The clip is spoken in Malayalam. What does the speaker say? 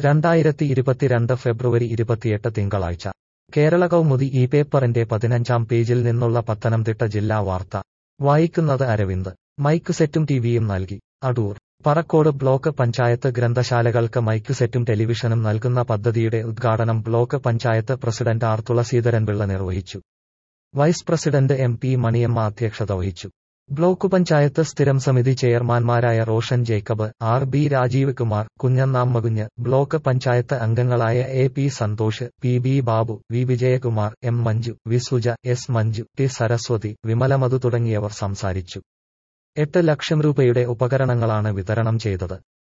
രണ്ടായിരത്തി ഇരുപത്തിരണ്ട് ഫെബ്രുവരി ഇരുപത്തിയെട്ട് തിങ്കളാഴ്ച കേരള കൗമുദി ഈ പേപ്പറിന്റെ പതിനഞ്ചാം പേജിൽ നിന്നുള്ള പത്തനംതിട്ട ജില്ലാ വാർത്ത വായിക്കുന്നത് അരവിന്ദ് മൈക്ക് സെറ്റും ടിവിയും നൽകി അടൂർ പറക്കോട് ബ്ലോക്ക് പഞ്ചായത്ത് ഗ്രന്ഥശാലകൾക്ക് മൈക്ക് സെറ്റും ടെലിവിഷനും നൽകുന്ന പദ്ധതിയുടെ ഉദ്ഘാടനം block panchayat president R Thulasidharan Pillai നിർവഹിച്ചു vice president M P Maniyamma അധ്യക്ഷത വഹിച്ചു ബ്ലോക്ക് പഞ്ചായത്ത് സ്ഥിരം സമിതി ചെയർമാൻമാരായ Roshan Jacob R B Rajeev Kumar Kunjannamma Kunju block panchayat അംഗങ്ങളായ A P Santhosh P B Babu V Vijayakumar M Manju V Suja S Manju T Saraswathi Vimalamadhu തുടങ്ങിയവർ സംസാരിച്ചു എട്ട് ലക്ഷം രൂപയുടെ ഉപകരണങ്ങളാണ് വിതരണം ചെയ്തത്